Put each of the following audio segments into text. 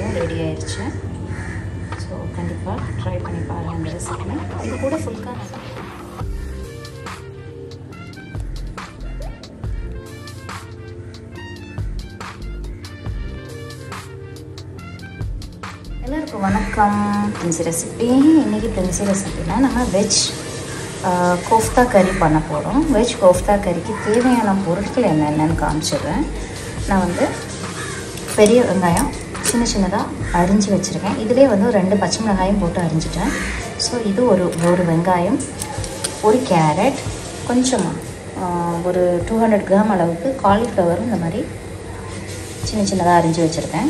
கறியும் ரெடி ஆயிடுச்சு ஸோ கண்டிப்பாக ட்ரை பண்ணி பாருங்கள் இந்த ரெசிபி இது கூட ஃபுல்காக நல்லா எல்லாருக்கும் வணக்கம் பிரின்சி ரெசிபி இன்றைக்கி பிரின்சி ரெசிபியில் நம்ம வெஜ் கோஃப்தா கறி பண்ண போகிறோம் வெஜ் கோஃப்தா கறிக்கு தேவையான பொருட்கள் என்னென்னு காமிச்சிடுறேன் நான் வந்து பெரிய வெங்காயம் சின்ன சின்னதாக அரிஞ்சு வச்சுருக்கேன் இதிலே வந்து ஒரு ரெண்டு பச்சை மிளகாயும் போட்டு அரிஞ்சிட்டேன் ஸோ இது ஒரு ஒரு வெங்காயம் ஒரு கேரட் கொஞ்சமாக ஒரு டூ ஹண்ட்ரட் கிராம் அளவுக்கு காலிஃப்ளவரும் இந்த மாதிரி சின்ன சின்னதாக அரிஞ்சு வச்சுருக்கேன்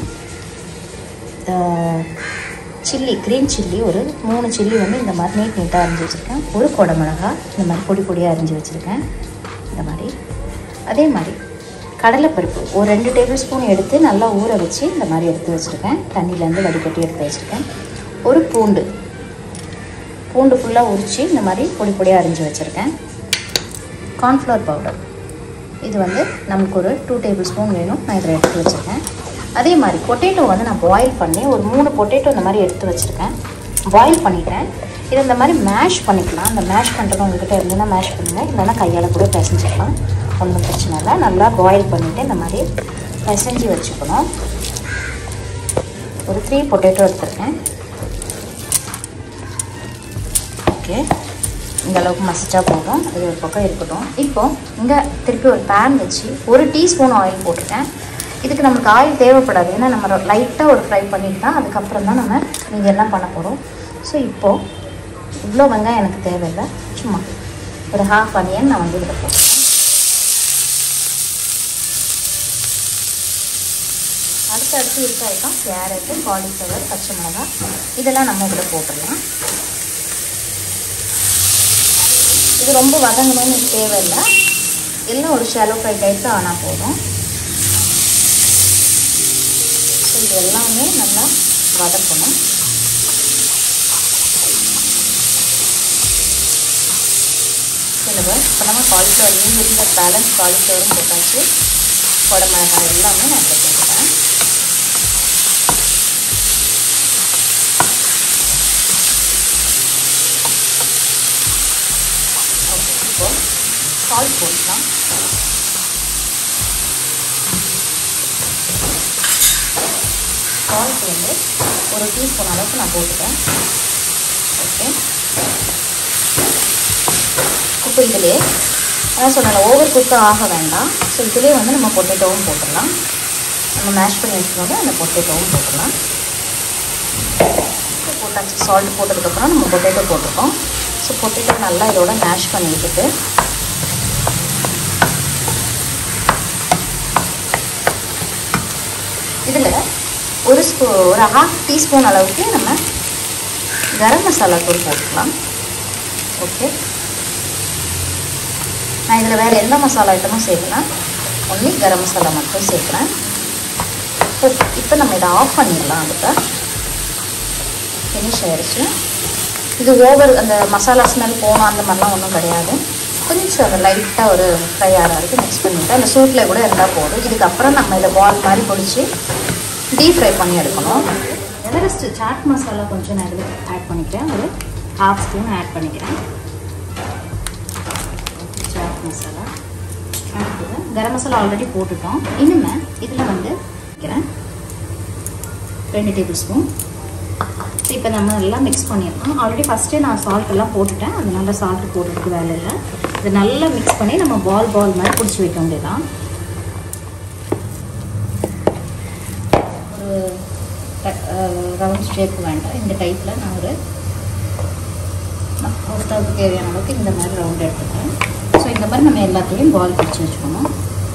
சில்லி க்ரீன் சில்லி ஒரு மூணு சில்லி வந்து இந்த மாதிரி நீட் நீட்டாக அரிஞ்சு வச்சுருக்கேன் ஒரு கொடை மிளகா இந்த மாதிரி பொடி பொடியாக அரிஞ்சு வச்சுருக்கேன் இந்த மாதிரி அதே மாதிரி கடலைப்பருப்பு ஒரு ரெண்டு டேபிள் ஸ்பூன் எடுத்து நல்லா ஊற வச்சு இந்த மாதிரி எடுத்து வச்சுருக்கேன் தண்ணியிலேருந்து வடிகட்டி எடுத்து வச்சுருக்கேன் ஒரு பூண்டு பூண்டு ஃபுல்லாக உரித்து இந்த மாதிரி பொடி பொடியாக அரிஞ்சு வச்சுருக்கேன் கார்ன்ஃப்ளவர் பவுடர் இது வந்து நமக்கு ஒரு டூ டேபிள் ஸ்பூன் வேணும் நான் இதில் எடுத்து வச்சுருக்கேன் அதே மாதிரி பொட்டேட்டோ வந்து நான் பாயில் பண்ணி ஒரு மூணு பொட்டேட்டோ இந்த மாதிரி எடுத்து வச்சுருக்கேன் பாயில் பண்ணிட்டேன் இதை இந்த மாதிரி மேஷ் பண்ணிக்கலாம் அந்த மேஷ் பண்ணுறது உங்ககிட்ட இருந்ததுன்னா மேஷ் பண்ணுங்கள் இல்லைன்னா கையால் கூட பிசைஞ்சிக்கலாம் ஒன்றும் பிரச்சனை இல்லை நல்லா பாயில் பண்ணிவிட்டு இந்த மாதிரி பிசைஞ்சு வச்சுக்கணும் ஒரு த்ரீ பொட்டேட்டோ எடுத்துருக்கேன் ஓகே இந்த அளவுக்கு மசிச்சா போதும் இது ஒரு பக்கம் இருக்கட்டும் இப்போ இங்கே திருப்பி ஒரு பேன் வச்சு ஒரு டீஸ்பூன் ஆயில் போட்டிருக்கேன் இதுக்கு நம்மளுக்கு ஆயில் தேவைப்படாது ஏன்னா நம்ம லைட்டாக ஒரு ஃப்ரை பண்ணிட்டு தான் அதுக்கப்புறம் தான் நம்ம நீங்கள் எல்லாம் பண்ண போகிறோம் ஸோ இப்போது இவ்வளோ வெங்காயம் எனக்கு தேவையில்லை சும்மா ஒரு ஹாஃப் ஆனியன் நான் வந்து இதில் போட்டுறேன் அடுத்து அடுத்து இருக்க ஐட்டம் கேரட்டு காலிஃப்ளவர் பச்சை மிளகாய் இதெல்லாம் நம்ம இதில் போட்டுடலாம் இது ரொம்ப வதங்கணும்னு தேவையில்லை எல்லாம் ஒரு ஷாலோ ஃப்ரை டைப் ஆனால் போதும் ஸோ இது எல்லாமே நல்லா வதக்கணும் சிலவர் இப்போ நம்ம காலிஃப்ளவர் மீன் இருந்த பேலன்ஸ் காலிஃப்ளவரும் போட்டாச்சு குடமிளகாய் எல்லாமே நான் இதில் போட்டுட்டேன் ஓகே இப்போ சால்ட் போட்டுக்கலாம் சால்ட் வந்து ஒரு டீஸ்பூன் அளவுக்கு நான் போட்டுட்டேன் ஓகே இப்போ இதிலே அதான் சொன்னேன் ஓவர் குக்கு ஆக வேண்டாம் ஸோ இதிலே வந்து நம்ம பொட்டேட்டோவும் போட்டுடலாம் நம்ம மேஷ் பண்ணி வச்சுக்கோங்க அந்த பொட்டேட்டோவும் போட்டுடலாம் போட்டாச்சு சால்ட் போட்டதுக்கப்புறம் நம்ம பொட்டேட்டோ போட்டிருக்கோம் ஸோ பொட்டேட்டோ நல்லா இதோட மேஷ் பண்ணி விட்டுட்டு இதில் ஒரு ஸ்பூ ஒரு ஹாஃப் டீஸ்பூன் அளவுக்கு நம்ம கரம் மசாலா தூள் போட்டுக்கலாம் ஓகே நான் இதில் வேறு எந்த மசாலா ஐட்டமும் சேர்க்கலாம் ஒன்லி கரம் மசாலா மட்டும் சேர்க்குறேன் இப்போ நம்ம இதை ஆஃப் பண்ணிடலாம் அதுக்கு ஃபினிஷ் ஆயிடுச்சு இது ஓவர் அந்த மசாலா ஸ்மெல் போகணும் அந்த மாதிரிலாம் ஒன்றும் கிடையாது கொஞ்சம் அந்த லைட்டாக ஒரு ஃப்ரை ஆகிற வரைக்கும் மிக்ஸ் பண்ணிவிட்டு அந்த சூட்டில் கூட இருந்தால் போதும் இதுக்கப்புறம் நம்ம இதை பால் மாதிரி பொடிச்சு டீப் ஃப்ரை பண்ணி எடுக்கணும் எவரெஸ்ட் சாட் மசாலா கொஞ்சம் நான் இதில் ஆட் பண்ணிக்கிறேன் ஒரு ஹாஃப் ஸ்பூன் ஆட் பண்ணிக்கிறேன் சாட் மசாலா அடுத்தது கரம் மசாலா ஆல்ரெடி போட்டுட்டோம் இனிமே இதில் வந்து வைக்கிறேன் ரெண்டு டேபிள் ஸ்பூன் இப்போ நம்ம நல்லா மிக்ஸ் பண்ணிடலாம் ஆல்ரெடி ஃபஸ்ட்டே நான் சால்ட் எல்லாம் போட்டுட்டேன் அதனால சால்ட் போடுறதுக்கு வேலை இல்லை இதை நல்லா மிக்ஸ் பண்ணி நம்ம பால் பால் மாதிரி பிடிச்சி வைக்க வேண்டியதான் ஒரு ரவுண்ட் ஷேப் வேண்டாம் இந்த டைப்பில் நான் ஒரு ஒருத்தருக்கு தேவையான அளவுக்கு இந்த மாதிரி ரவுண்ட் எடுத்துக்கிறேன் ஸோ இந்த மாதிரி நம்ம எல்லாத்தையும் பால் பிடிச்சி வச்சுக்கணும்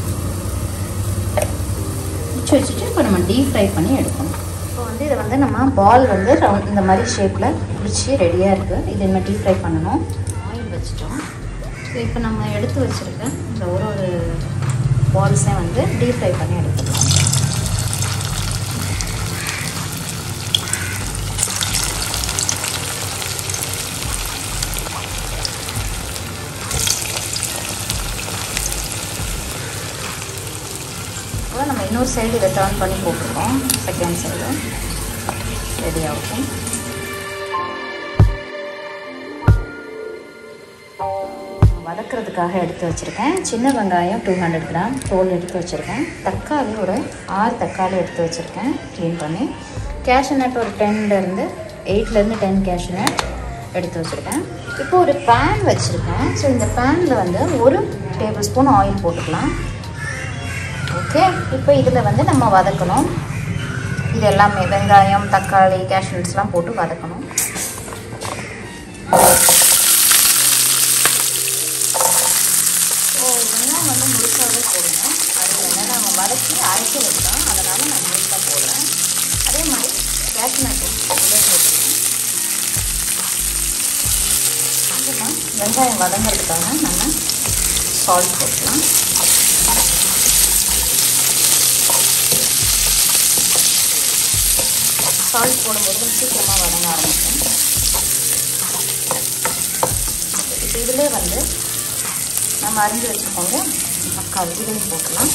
பிடிச்சி வச்சுட்டு இப்போ நம்ம டீப் ஃப்ரை பண்ணி எடுக்கணும் இப்போ வந்து இதை வந்து நம்ம பால் வந்து ரவுண்ட் இந்த மாதிரி ஷேப்பில் பிடிச்சி ரெடியாக இருக்குது இது நம்ம டீப் ஃப்ரை பண்ணணும் ஆயில் வச்சுட்டோம் ஸோ இப்போ நம்ம எடுத்து வச்சுருக்க இந்த ஒரு ஒரு பால்ஸை வந்து டீப் ஃப்ரை பண்ணி எடுத்துக்கலாம் இப்போ நம்ம இன்னொரு சைடு இதை டர்ன் பண்ணி போட்டிருக்கோம் செகண்ட் சைடு ரெடி ஆகும் வதக்கிறதுக்காக எடுத்து வச்சுருக்கேன் சின்ன வெங்காயம் டூ ஹண்ட்ரட் கிராம் தோல் எடுத்து வச்சுருக்கேன் தக்காளி ஒரு ஆறு தக்காளி எடுத்து வச்சுருக்கேன் க்ளீன் பண்ணி கேஷ்யூ நட் ஒரு டென்லேருந்து எயிட்லேருந்து டென் கேஷ்யூ நட் எடுத்து வச்சுருக்கேன் இப்போ ஒரு பேன் வச்சுருக்கேன் ஸோ இந்த பேனில் வந்து ஒரு டேபிள் ஸ்பூன் ஆயில் போட்டுக்கலாம் ஓகே இப்போ இதில் வந்து நம்ம வதக்கணும் இது எல்லாமே வெங்காயம் தக்காளி கேஷ்யூ போட்டு வதக்கணும் ஸோ இதெல்லாம் வந்து முழுசாகவே போடுங்க அது என்ன நம்ம வதக்கி அரைச்சி வச்சோம் அதனால் நான் முழுசாக போடுறேன் அதே மாதிரி கேஷ்யூ நட்டு உள்ளே போட்டுருவேன் இதெல்லாம் வெங்காயம் வதங்கிறதுக்காக நம்ம சால்ட் போட்டுக்கலாம் சால்ட் போடும்போது சீக்கிரமாக வதங்க ஆரம்பிக்கும் இப்போ இதிலே வந்து நம்ம அரிஞ்சு வச்சுக்கோங்க தக்காளி இதையும் போட்டுக்கலாம்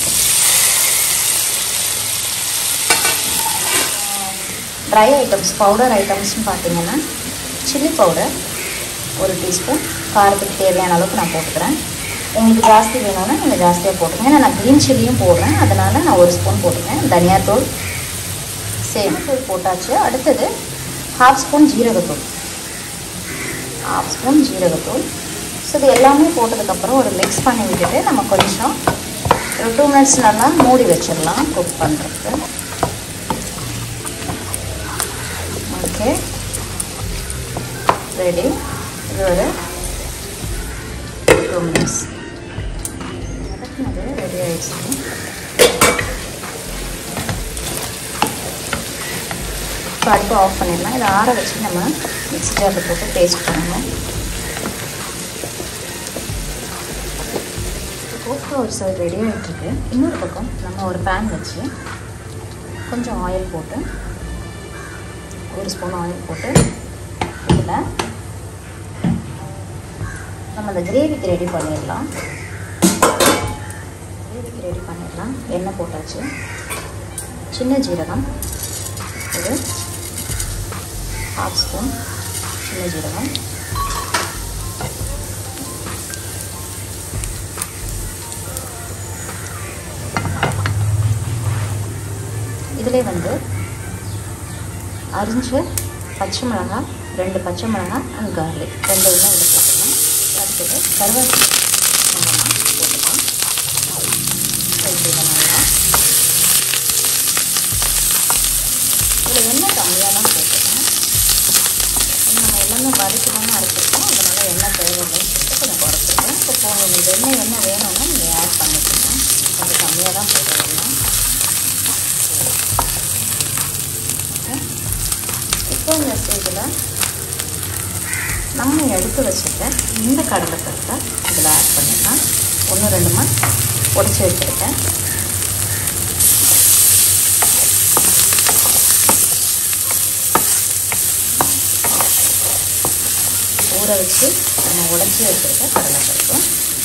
ட்ரை ஐட்டம்ஸ் பவுடர் ஐட்டம்ஸ்னு பார்த்தீங்கன்னா சில்லி பவுடர் ஒரு டீஸ்பூன் காரத்துக்கு தேவையான அளவுக்கு நான் போட்டுக்கிறேன் உங்களுக்கு ஜாஸ்தி வேணும்னா நீங்கள் ஜாஸ்தியாக போட்டுங்க ஏன்னா நான் க்ரீன் சில்லியும் போடுறேன் அதனால் நான் ஒரு ஸ்பூன் போட்டுக்கிறேன் தனியாத்தூள் சேம் தூள் போட்டாச்சு அடுத்தது ஹாஃப் ஸ்பூன் ஜீரகத்தூள் ஹாஃப் ஸ்பூன் ஜீரகத்தூள் ஸோ இது எல்லாமே போட்டதுக்கப்புறம் ஒரு மிக்ஸ் பண்ணி விட்டுட்டு நம்ம கொஞ்சம் ஒரு டூ மினிட்ஸ் நல்லா மூடி வச்சிடலாம் குக் பண்ணுறதுக்கு ஓகே ரெடி இது ஒரு டூ மினிட்ஸ் அது ரெடி ஆகிடுச்சு இப்போ அடுப்பு ஆஃப் பண்ணிடலாம் இதை ஆற வச்சு நம்ம மிக்ஸி ஜாரில் போட்டு பேஸ்ட் பண்ணணும் கோஃபா ஒரு சைடு ரெடி ஆகிட்டுருக்கு இன்னொரு பக்கம் நம்ம ஒரு பேன் வச்சு கொஞ்சம் ஆயில் போட்டு ஒரு ஸ்பூன் ஆயில் போட்டு இதில் நம்ம அந்த கிரேவிக்கு ரெடி பண்ணிடலாம் கிரேவிக்கு ரெடி பண்ணிடலாம் எண்ணெய் போட்டாச்சு சின்ன ஜீரகம் இது ஹாஃப் ஸ்பூன் சின்ன ஜீரகம் இதிலே வந்து அரிஞ்ச பச்சை மிளகாய் ரெண்டு பச்சை மிளகாய் அண்ட் கார்லிக் ரெண்டு இதெல்லாம் இதில் போட்டுக்கலாம் அடுத்தது கருவேப்பிலை கொஞ்சமாக போட்டுக்கலாம் இதை நல்லா இதில் எண்ணெய் கம்மியாக தான் போட்டுக்கணும் நம்ம எல்லாமே வதக்கணும்னு அரைச்சிருக்கோம் அதனால் எண்ணெய் தேவையில்லைன்னு சொல்லிட்டு கொஞ்சம் குறைச்சிருக்கேன் இப்போ இப்போ உங்களுக்கு எண்ணெய் என்ன வேணும்னா நீங்கள் ஆட் பண்ணிக்கணும் கொஞ்சம் கம்மியாக தான் போட்டுக்கலாம் இப்போ இந்த ஸ்டேஜில் நம்ம எடுத்து வச்சுருக்க இந்த கடலைப்பருப்பை இதில் ஆட் பண்ணிக்கலாம் ஒன்று ரெண்டுமா உடச்சி வச்சுருக்கேன் ஊற வச்சு நம்ம உடச்சி வச்சுருக்க கடலைப்பருப்பு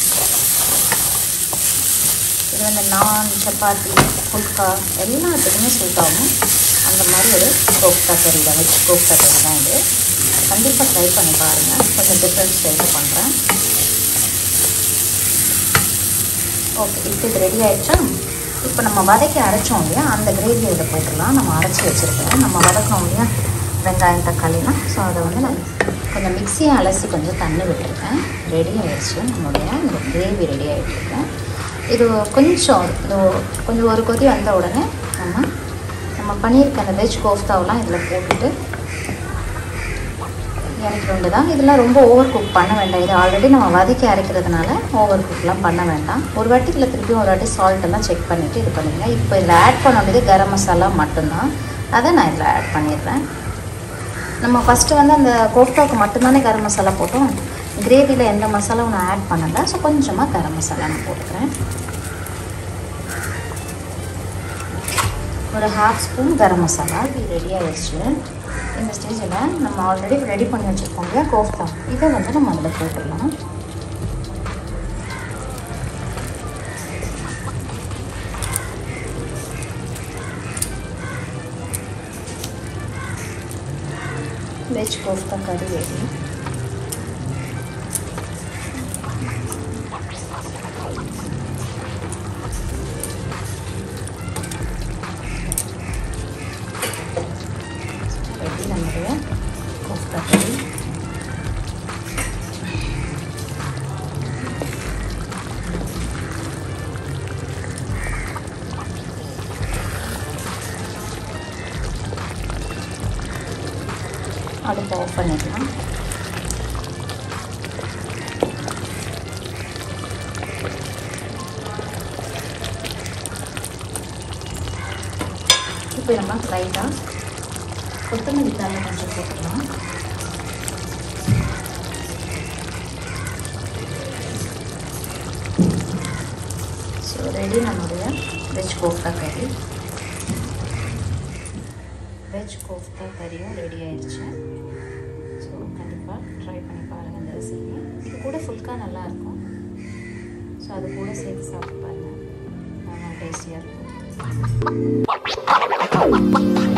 இது வந்து நான் சப்பாத்தி புல்கா எல்லாத்துக்குமே சூட் ஆகும் அந்த மாதிரி ஒரு கோப்தா கறி தான் வெஜ் கோப்தா கறி தான் இது கண்டிப்பாக ட்ரை பண்ணி பாருங்கள் கொஞ்சம் டிஃப்ரெண்ட் ஸ்டைலில் பண்ணுறேன் ஓகே இப்போ இது ரெடி ஆகிடுச்சா இப்போ நம்ம வதக்கி அரைச்சோம் இல்லையா அந்த கிரேவி இதில் போட்டுடலாம் நம்ம அரைச்சி வச்சுருக்கோம் நம்ம வதக்கணும் இல்லையா வெங்காயம் தக்காளிலாம் ஸோ அதை வந்து நான் கொஞ்சம் மிக்சியை அலசி கொஞ்சம் தண்ணி விட்டுருக்கேன் ரெடி ஆகிடுச்சு நம்மளுடைய இந்த கிரேவி ரெடி ஆகிட்டுருக்கேன் இது கொஞ்சம் இது கொஞ்சம் ஒரு கொதி வந்த உடனே நம்ம நம்ம பண்ணியிருக்க அந்த வெஜ் கோஃப்தாவெலாம் இதில் போட்டுட்டு இறக்க வேண்டியதான் இதெல்லாம் ரொம்ப ஓவர் குக் பண்ண வேண்டாம் இது ஆல்ரெடி நம்ம வதக்கி அரைக்கிறதுனால ஓவர் குக்லாம் பண்ண வேண்டாம் ஒரு வாட்டி இதில் திருப்பி ஒரு வாட்டி சால்ட் எல்லாம் செக் பண்ணிவிட்டு இது பண்ணிடுங்க இப்போ இதில் ஆட் பண்ண வேண்டியது கரம் மசாலா மட்டும்தான் அதை நான் இதில் ஆட் பண்ணிடுறேன் நம்ம ஃபஸ்ட்டு வந்து அந்த கோஃப்தாவுக்கு மட்டும்தானே கரம் மசாலா போட்டோம் கிரேவியில் எந்த மசாலாவும் நான் ஆட் பண்ணலை ஸோ கொஞ்சமாக கரம் மசாலா நான் போட்டுக்கிறேன் ஒரு ஹாஃப் ஸ்பூன் கரம் மசாலா இது ரெடி ஆகிடுச்சு இந்த ஸ்டேஜில் நம்ம ஆல்ரெடி ரெடி பண்ணி வச்சுருக்கோம் இல்லையா கோஃப்தா இதை வந்து நம்ம அதில் போட்டுடலாம் வெஜ் கோஃப்தா கறி ரெடி ரெடி நம்முடைய கோஃப்தா கறி அடுப்பு ஆஃப் பண்ணிக்கலாம் இப்போ நம்ம லைட்டாக கொத்தமல்லி தலை கொஞ்சம் போட்டுக்கலாம் ஸோ ரெடி நம்முடைய veg kofta curry veg kofta கறியும் ரெடி ஆயிடுச்சு ஸோ கண்டிப்பாக ட்ரை பண்ணி பாருங்கள் இந்த ரெசிபி இது கூட ஃபுல்கா நல்லாயிருக்கும் ஸோ அது கூட சேர்த்து சாப்பிட்டு பாருங்கள் நல்லா டேஸ்டியாக இருக்கும்